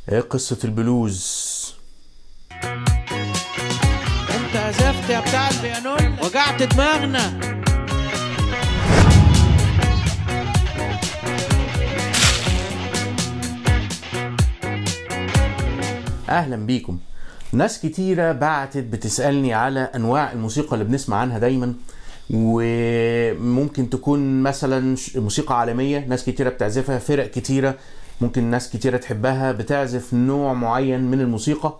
ايه قصة البلوز انت عزفت يا بتاع البيانون وجعت دماغنا اهلا بيكم ناس كتيرة بعتت بتسألني على انواع الموسيقى اللي بنسمع عنها دايما وممكن تكون مثلا ش- موسيقى عالمية ناس كتيرة بتعزفها فرق كتيرة ممكن ناس كتيرة تحبها بتعزف نوع معين من الموسيقى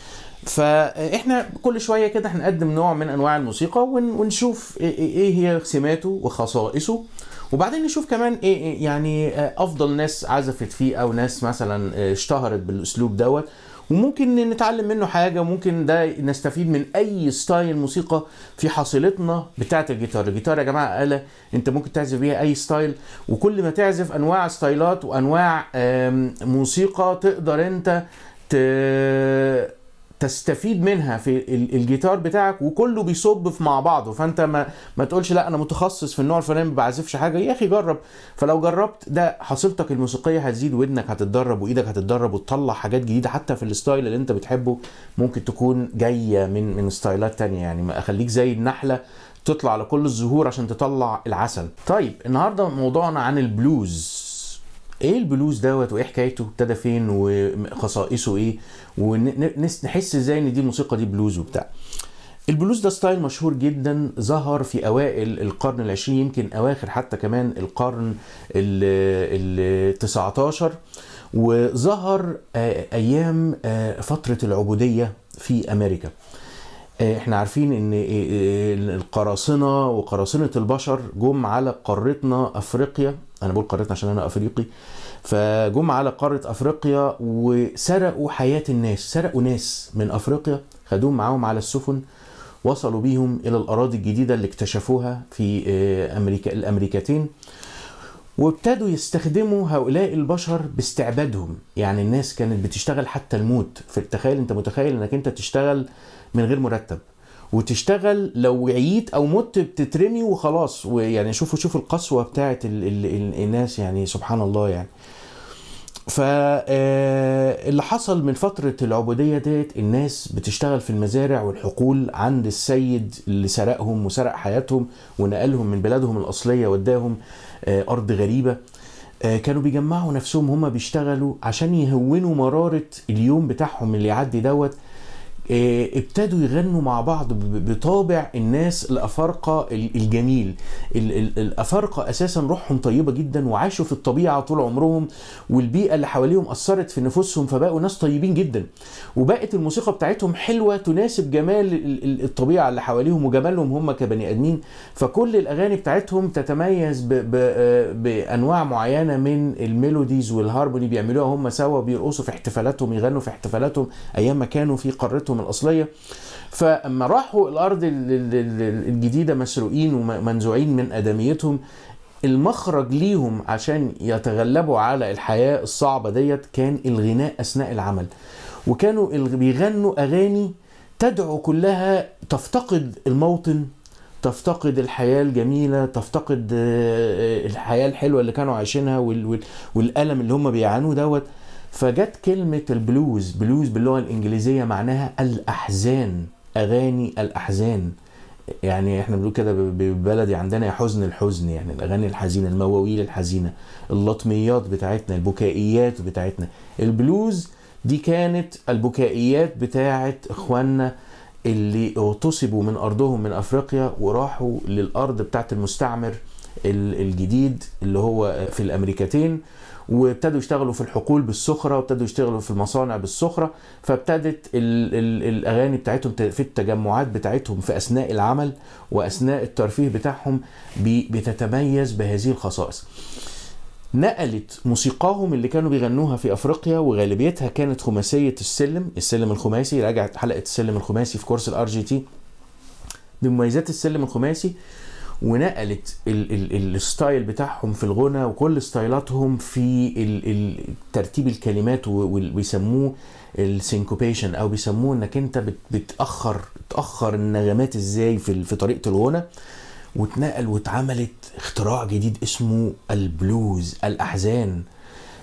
فاحنا كل شويه كده هنقدم نوع من انواع الموسيقى ون- ونشوف ايه إيه هي سماته وخصائصه وبعدين نشوف كمان ايه إيه يعني آه، افضل ناس عزفت فيه او ناس مثلا آه، اشتهرت بالاسلوب دوت وممكن نتعلم منه حاجه وممكن ده نستفيد من اي ستايل موسيقى في حصيلتنا بتاعه الجيتار الجيتار يا جماعه آلة انت ممكن تعزف بيها اي ستايل وكل ما تعزف انواع ستايلات وانواع آم، موسيقى تقدر انت ت... تستفيد منها في ال- الجيتار بتاعك وكله بيصب في مع بعضه فانت ما ما تقولش لا انا متخصص في النوع الفلاني ما بعزفش حاجه يا اخي جرب فلو جربت ده حصيلتك الموسيقيه هتزيد ودنك هتتدرب وايدك هتتدرب وتطلع حاجات جديده حتى في الستايل اللي انت بتحبه ممكن تكون جايه من من ستايلات تانية يعني ما اخليك زي النحله تطلع على كل الزهور عشان تطلع العسل طيب النهارده موضوعنا عن البلوز ايه البلوز دوت وايه حكايته ابتدى فين وخصائصه ايه ونحس ازاي ان دي الموسيقى دي بلوز وبتاع البلوز ده ستايل مشهور جدا ظهر في اوائل القرن العشرين يمكن اواخر حتى كمان القرن ال 19 وظهر آه، ايام آه، فتره العبوديه في امريكا آه، احنا عارفين ان آه، آه، القراصنه وقراصنه البشر جم على قارتنا افريقيا انا بقول قارتنا عشان انا افريقي فجم على قاره افريقيا وسرقوا حياه الناس سرقوا ناس من افريقيا خدوهم معاهم على السفن وصلوا بيهم الى الاراضي الجديده اللي اكتشفوها في آه، امريكا الامريكتين وابتدوا يستخدموا هؤلاء البشر باستعبادهم يعني الناس كانت بتشتغل حتى الموت تخيل انت متخيل انك انت تشتغل من غير مرتب وتشتغل لو عييت او مت بتترمي وخلاص ويعني شوفوا شوفوا القسوه بتاعت ال ال ال الناس يعني سبحان الله يعني فاللي حصل من فترة العبودية ديت الناس بتشتغل في المزارع والحقول عند السيد اللي سرقهم وسرق حياتهم ونقلهم من بلادهم الأصلية وداهم آه، أرض غريبة آه، كانوا بيجمعوا نفسهم هما بيشتغلوا عشان يهونوا مرارة اليوم بتاعهم اللي يعدي دوت آه، ابتدوا يغنوا مع بعض ب- بطابع الناس الافارقه ال- الجميل ال- ال- الافارقه اساسا روحهم طيبه جدا وعاشوا في الطبيعه طول عمرهم والبيئه اللي حواليهم اثرت في نفوسهم فبقوا ناس طيبين جدا وبقت الموسيقى بتاعتهم حلوه تناسب جمال ال- ال- الطبيعه اللي حواليهم وجمالهم هم كبني ادمين فكل الاغاني بتاعتهم تتميز ب- ب- آه، بانواع معينه من الميلوديز والهارموني بيعملوها هم سوا بيرقصوا في احتفالاتهم يغنوا في احتفالاتهم ايام ما كانوا في قارتهم الاصليه فاما راحوا الارض ال- ال- ال- الجديده مسروقين ومنزوعين من ادميتهم المخرج ليهم عشان يتغلبوا على الحياه الصعبه ديت كان الغناء اثناء العمل وكانوا الغ- بيغنوا اغاني تدعو كلها تفتقد الموطن تفتقد الحياة الجميلة تفتقد آه، الحياة الحلوة اللي كانوا عايشينها وال- وال- والألم اللي هم بيعانوه دوت فجت كلمة البلوز بلوز باللغة الإنجليزية معناها الأحزان أغاني الأحزان يعني احنا بنقول كده ب- ببلدي عندنا يا حزن الحزن يعني الأغاني الحزينة المواويل الحزينة اللطميات بتاعتنا البكائيات بتاعتنا البلوز دي كانت البكائيات بتاعت اخواننا اللي اغتصبوا من ارضهم من افريقيا وراحوا للارض بتاعت المستعمر ال- الجديد اللي هو في الامريكتين وابتدوا يشتغلوا في الحقول بالسخرة وابتدوا يشتغلوا في المصانع بالسخرة فابتدت ال ال الاغاني بتاعتهم ت- في التجمعات بتاعتهم في اثناء العمل واثناء الترفيه بتاعهم بي- بتتميز بهذه الخصائص نقلت موسيقاهم اللي كانوا بيغنوها في افريقيا وغالبيتها كانت خماسيه السلم السلم الخماسي راجعت حلقه السلم الخماسي في كورس الار جي تي بمميزات السلم الخماسي ونقلت ال- ال- الستايل بتاعهم في الغنى وكل ستايلاتهم في ال- ال- ترتيب الكلمات و- وال- ويسموه السينكوبيشن او بيسموه انك انت بت- بتاخر تاخر النغمات ازاي في ال- في طريقه الغنى واتنقل واتعملت اختراع جديد اسمه البلوز الاحزان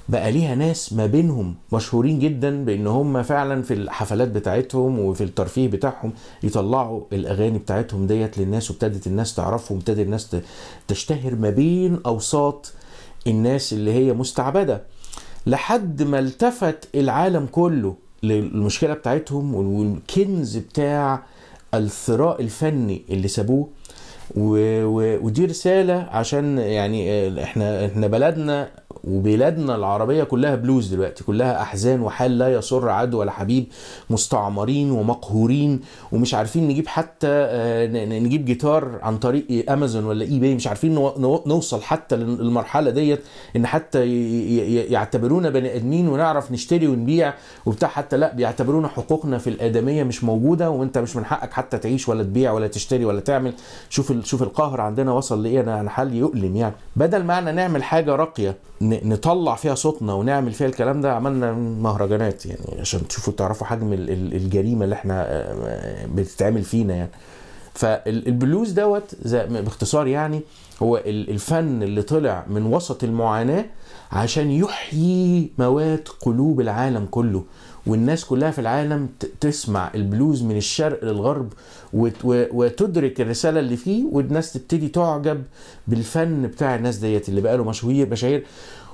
بقى ليها ناس ما بينهم مشهورين جدا بان هم فعلا في الحفلات بتاعتهم وفي الترفيه بتاعهم يطلعوا الاغاني بتاعتهم ديت للناس وابتدت الناس تعرفهم وابتدت الناس ت- تشتهر ما بين اوساط الناس اللي هي مستعبده لحد ما التفت العالم كله للمشكله بتاعتهم والكنز بتاع الثراء الفني اللي سابوه و... و... ودي رساله عشان يعني آه، احنا احنا بلدنا وبلادنا العربيه كلها بلوز دلوقتي كلها احزان وحال لا يسر عدو ولا حبيب مستعمرين ومقهورين ومش عارفين نجيب حتى آه، ن- ن- نجيب جيتار عن طريق امازون ولا اي باي مش عارفين نو- نو- نوصل حتى للمرحله ديت ان حتى ي- ي- يعتبرونا بني ادمين ونعرف نشتري ونبيع وبتاع حتى لا بيعتبرونا حقوقنا في الادميه مش موجوده وانت مش من حقك حتى تعيش ولا تبيع ولا تشتري ولا تعمل شوف ال- شوف القهر عندنا وصل لايه انا أنا حال يؤلم يعني بدل ما احنا نعمل حاجه راقيه ن- نطلع فيها صوتنا ونعمل فيها الكلام ده عملنا مهرجانات يعني عشان تشوفوا تعرفوا حجم ال- ال- الجريمه اللي احنا آه، بتتعمل فينا يعني فالبلوز دوت زي- باختصار يعني هو ال- الفن اللي طلع من وسط المعاناة عشان يحيي مواد قلوب العالم كله والناس كلها في العالم ت- تسمع البلوز من الشرق للغرب وت- و- وتدرك الرسالة اللي فيه والناس تبتدي تعجب بالفن بتاع الناس ديت اللي بقاله مشهور مشاهير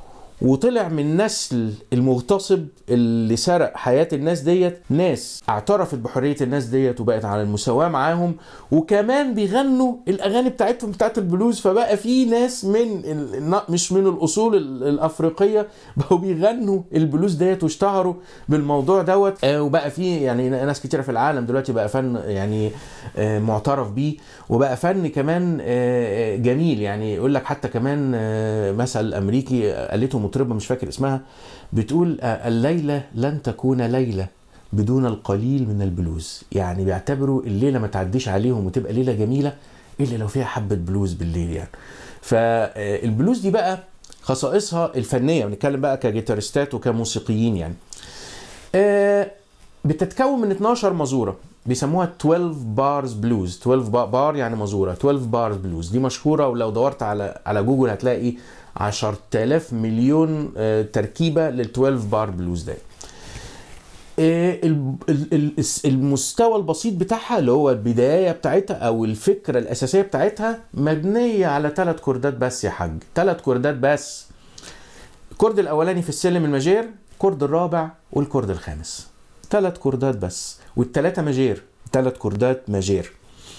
وطلع من نسل المغتصب اللي سرق حياة الناس ديت ناس اعترفت بحرية الناس ديت وبقت على المساواة معاهم وكمان بيغنوا الأغاني بتاعتهم بتاعت البلوز فبقى في ناس من ال- الن- مش من الأصول ال- الأفريقية بقوا بيغنوا البلوز ديت واشتهروا بالموضوع دوت آه، وبقى في يعني ناس كتيرة في العالم دلوقتي بقى فن يعني آه، معترف بيه وبقى فن كمان آه، آه، جميل يعني يقول لك حتى كمان آه، مثل امريكي قالته مطربه مش فاكر اسمها بتقول آه، الليله لن تكون ليله بدون القليل من البلوز يعني بيعتبروا الليله ما تعديش عليهم وتبقى ليله جميله الا لو فيها حبه بلوز بالليل يعني فالبلوز دي بقى خصائصها الفنيه بنتكلم بقى كجيتارستات وكموسيقيين يعني آه، بتتكون من 12 مزوره بيسموها 12 بارز بلوز 12 با- بار يعني مزوره 12 بارز بلوز دي مشهوره ولو دورت على على جوجل هتلاقي 10000 مليون آه، تركيبه لل 12 بار بلوز ده آه، ال- ال- ال- الس- المستوى البسيط بتاعها اللي هو البدايه بتاعتها او الفكره الاساسيه بتاعتها مبنيه على ثلاث كوردات بس يا حاج ثلاث كوردات بس الكورد الاولاني في السلم الماجير الكورد الرابع والكورد الخامس ثلاث كوردات بس والثلاثه ماجير ثلاث كوردات ماجير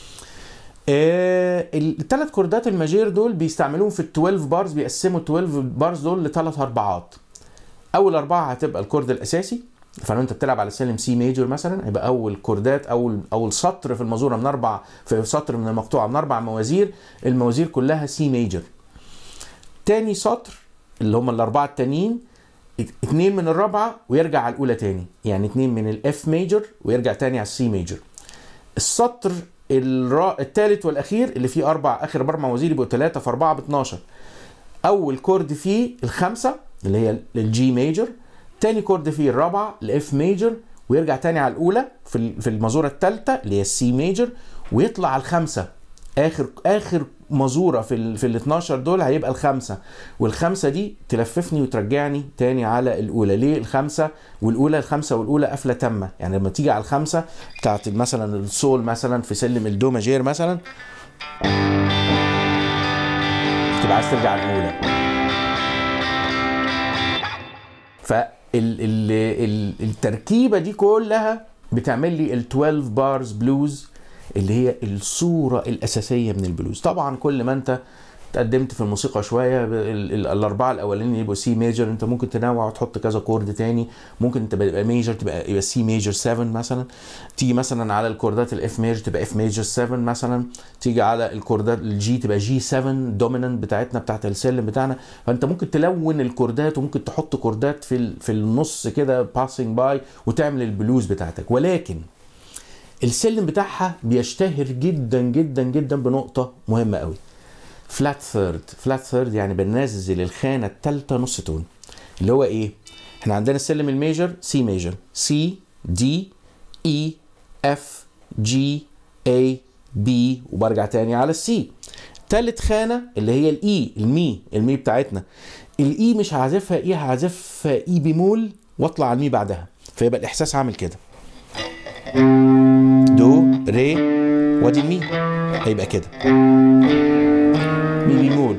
آه الثلاث كوردات الماجير دول بيستعملوهم في ال 12 بارز بيقسموا ال 12 بارز دول لثلاث اربعات اول اربعه هتبقى الكورد الاساسي فلو انت بتلعب على سلم سي ميجور مثلا هيبقى اول كوردات اول اول سطر في المزوره من اربع في سطر من المقطوعه من اربع موازير الموازير كلها سي ميجور تاني سطر اللي هم الاربعه التانيين اتنين من الرابعه ويرجع على الاولى تاني يعني اتنين من الاف ميجور ويرجع تاني على السي ميجور السطر الرا... الثالث والاخير اللي فيه اربع اخر اربع موازير يبقوا ثلاثه في اربعه ب 12 اول كورد فيه الخمسه اللي هي الجي ميجور تاني كورد فيه الرابعه الاف ميجور ويرجع تاني على الاولى في ال- في المزوره الثالثه اللي هي السي ميجور ويطلع على الخمسه اخر اخر مزوره في ال في ال 12 دول هيبقى الخمسه والخمسه دي تلففني وترجعني تاني على الاولى ليه الخمسه والاولى الخمسه والاولى قفله تامه يعني لما تيجي على الخمسه بتاعت مثلا السول مثلا في سلم الدو ماجير مثلا تبقى عايز ترجع الاولى فالتركيبه دي كلها بتعمل لي ال 12 بارز بلوز اللي هي الصوره الاساسيه من البلوز طبعا كل ما انت تقدمت في الموسيقى شويه ال- ال- الاربعه الاولانيين يبقوا سي ميجر انت ممكن تنوع وتحط كذا كورد تاني ممكن تبقى يبقى ميجر تبقى يبقى سي ميجر 7 مثلا تيجي مثلا على الكوردات الاف ميجر تبقى اف ميجر 7 مثلا تيجي على الكوردات الجي تبقى جي 7 دوميننت بتاعتنا بتاعت السلم بتاعنا فانت ممكن تلون الكوردات وممكن تحط كوردات في ال- في النص كده باسنج باي وتعمل البلوز بتاعتك ولكن السلم بتاعها بيشتهر جدا جدا جدا بنقطة مهمة قوي فلات ثيرد فلات ثيرد يعني بننزل الخانة التالتة نص تون اللي هو ايه احنا عندنا السلم الميجر سي ميجر سي دي اي اف جي اي بي وبرجع تاني على السي تالت خانة اللي هي الاي المي المي بتاعتنا الاي مش هعزفها اي هعزفها اي بيمول واطلع على المي بعدها فيبقى الاحساس عامل كده دو ري وادي المي هيبقى كده مي بيمول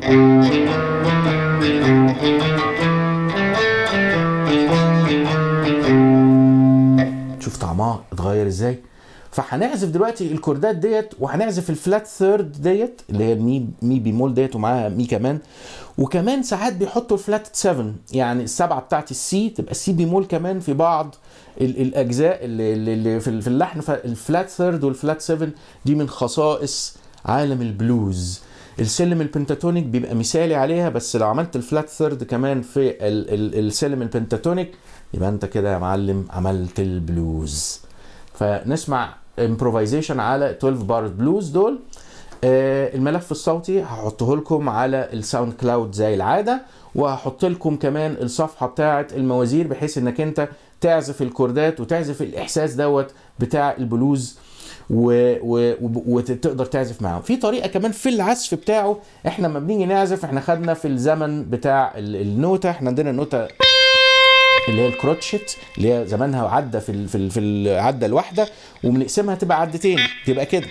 شوف طعمها اتغير ازاي فهنعزف دلوقتي الكوردات ديت وهنعزف الفلات ثيرد ديت اللي هي المي مي بيمول ديت ومعاها مي كمان وكمان ساعات بيحطوا الفلات 7 يعني السبعه بتاعت السي تبقى السي بيمول كمان في بعض ال- الاجزاء اللي, اللي- اللي في في اللحن فالفلات ثيرد والفلات 7 دي من خصائص عالم البلوز السلم البنتاتونيك بيبقى مثالي عليها بس لو عملت الفلات ثيرد كمان في ال ال السلم البنتاتونيك يبقى انت كده يا معلم عملت البلوز فنسمع امبروفيزيشن على 12 بار بلوز دول آه، الملف الصوتي هحطه لكم على الساوند كلاود زي العاده وهحط لكم كمان الصفحه بتاعه الموازير بحيث انك انت تعزف الكوردات وتعزف الاحساس دوت بتاع البلوز و... و... وب- وتقدر تعزف معاهم في طريقه كمان في العزف بتاعه احنا لما بنيجي نعزف احنا خدنا في الزمن بتاع ال- النوته احنا عندنا النوته اللي هي الكروتشت اللي هي زمانها عدى في ال في ال في العده الواحده وبنقسمها تبقى عدتين تبقى كده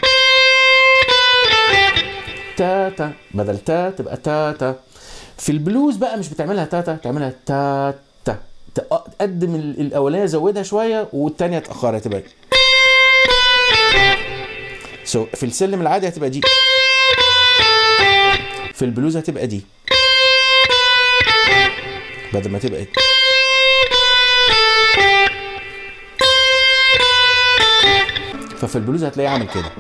تا تا بدل تا تبقى تا تا في البلوز بقى مش بتعملها تا تا تعملها تا تا تقدم ال- الاولانيه زودها شويه والثانيه تاخرها تبقى سو so, في السلم العادي هتبقى دي في البلوز هتبقى دي بدل ما تبقى ففي البلوز هتلاقيه عامل كده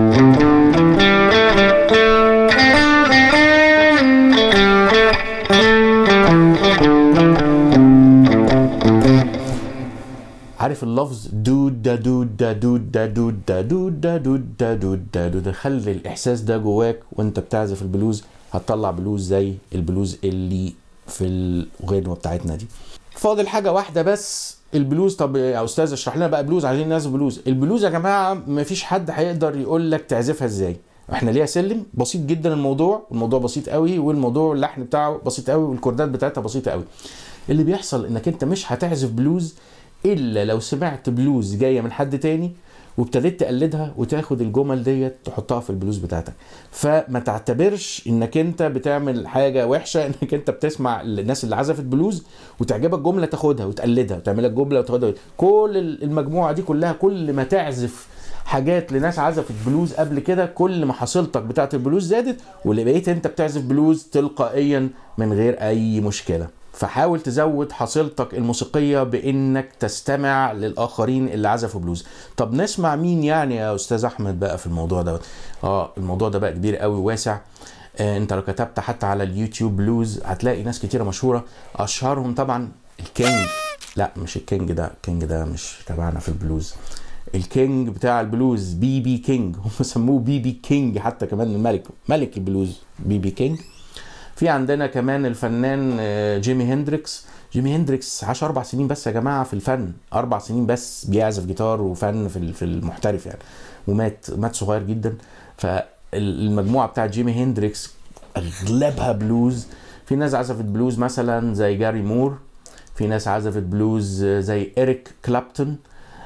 عارف اللفظ دود دا دود دا دود دا دود دا دود دا دود دا دود دا دود خلي الاحساس ده جواك وانت بتعزف البلوز هتطلع بلوز زي البلوز اللي في الغنوه بتاعتنا دي فاضل حاجه واحده بس البلوز طب يا استاذ اشرح لنا بقى بلوز عايزين نعزف بلوز البلوز يا جماعه مفيش حد هيقدر يقول لك تعزفها ازاي احنا ليها سلم بسيط جدا الموضوع الموضوع بسيط قوي والموضوع اللحن بتاعه بسيط قوي والكوردات بتاعتها بسيطه قوي اللي بيحصل انك انت مش هتعزف بلوز الا لو سمعت بلوز جايه من حد تاني وابتديت تقلدها وتاخد الجمل ديت تحطها في البلوز بتاعتك فما تعتبرش انك انت بتعمل حاجه وحشه انك انت بتسمع الناس اللي عزفت بلوز وتعجبك جمله تاخدها وتقلدها وتعمل لك جمله وتاخدها كل المجموعه دي كلها كل ما تعزف حاجات لناس عزفت بلوز قبل كده كل ما حصيلتك بتاعت البلوز زادت واللي بقيت انت بتعزف بلوز تلقائيا من غير اي مشكله فحاول تزود حصيلتك الموسيقية بإنك تستمع للآخرين اللي عزفوا بلوز طب نسمع مين يعني يا أستاذ أحمد بقى في الموضوع ده آه الموضوع ده بقى كبير قوي واسع آه انت لو كتبت حتى على اليوتيوب بلوز هتلاقي ناس كتيرة مشهورة أشهرهم طبعا الكينج لا مش الكينج ده الكينج ده مش تبعنا في البلوز الكينج بتاع البلوز بي بي كينج هم سموه بي بي كينج حتى كمان الملك ملك البلوز بي بي كينج في عندنا كمان الفنان آه، جيمي هندريكس جيمي هندريكس عاش اربع سنين بس يا جماعه في الفن اربع سنين بس بيعزف جيتار وفن في ال- في المحترف يعني ومات مات صغير جدا فالمجموعه بتاعت جيمي هندريكس اغلبها بلوز في ناس عزفت بلوز مثلا زي جاري مور في ناس عزفت بلوز زي إريك كلابتون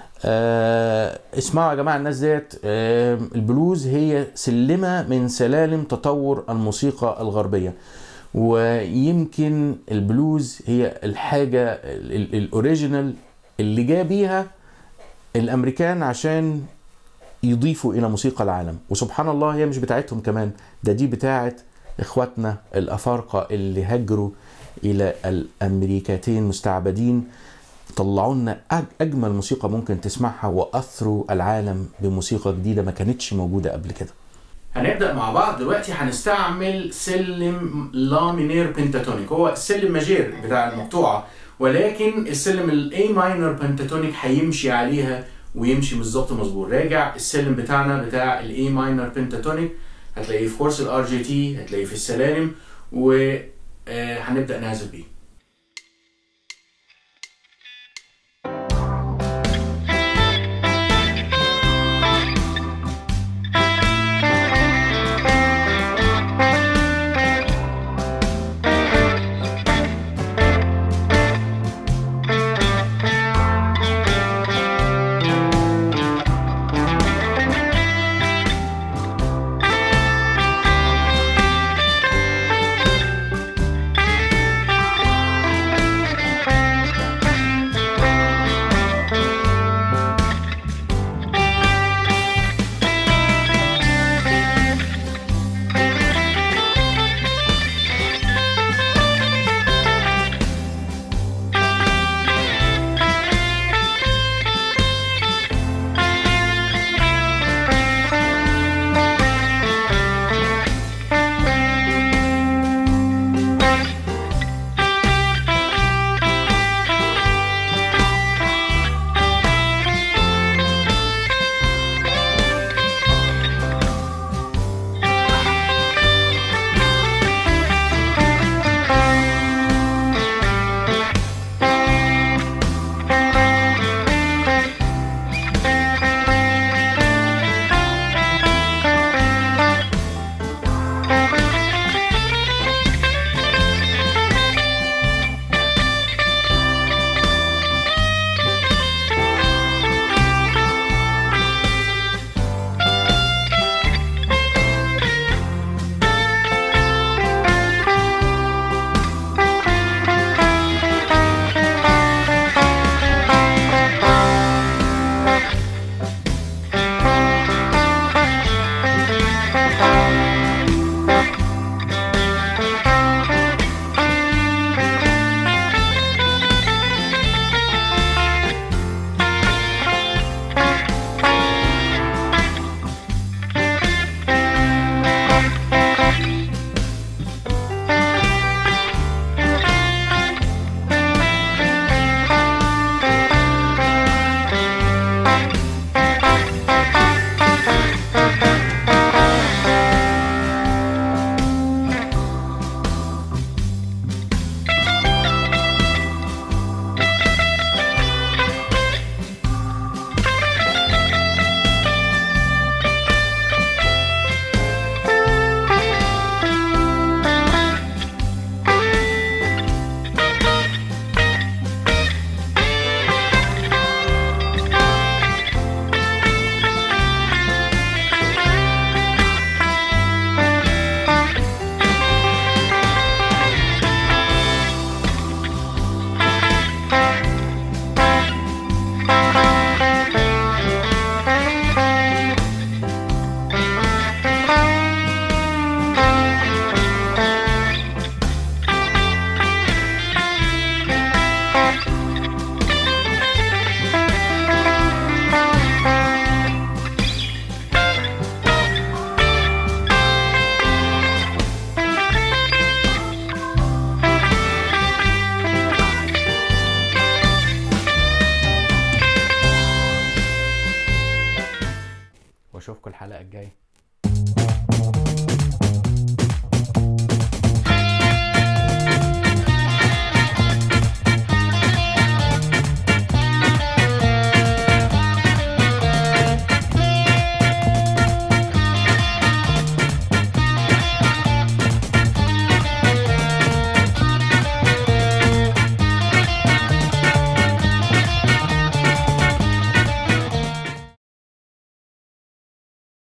آه اسمعوا يا جماعه الناس ديت آه البلوز هي سلمه من سلالم تطور الموسيقى الغربيه ويمكن البلوز هي الحاجه ال- ال- الاوريجينال اللي جاء بيها الامريكان عشان يضيفوا الى موسيقى العالم وسبحان الله هي مش بتاعتهم كمان ده دي بتاعت اخواتنا الافارقه اللي هاجروا الى الامريكتين مستعبدين طلعوا لنا أج- اجمل موسيقى ممكن تسمعها واثروا العالم بموسيقى جديده ما كانتش موجوده قبل كده هنبدا مع بعض دلوقتي هنستعمل سلم لا مينير بنتاتونيك هو السلم ماجير بتاع المقطوعه ولكن السلم الاي ماينر بنتاتونيك هيمشي عليها ويمشي بالظبط مظبوط راجع السلم بتاعنا بتاع الاي ماينر بنتاتونيك هتلاقيه في كورس الار جي تي هتلاقيه في السلالم وهنبدا نعزف بيه الحلقه الجايه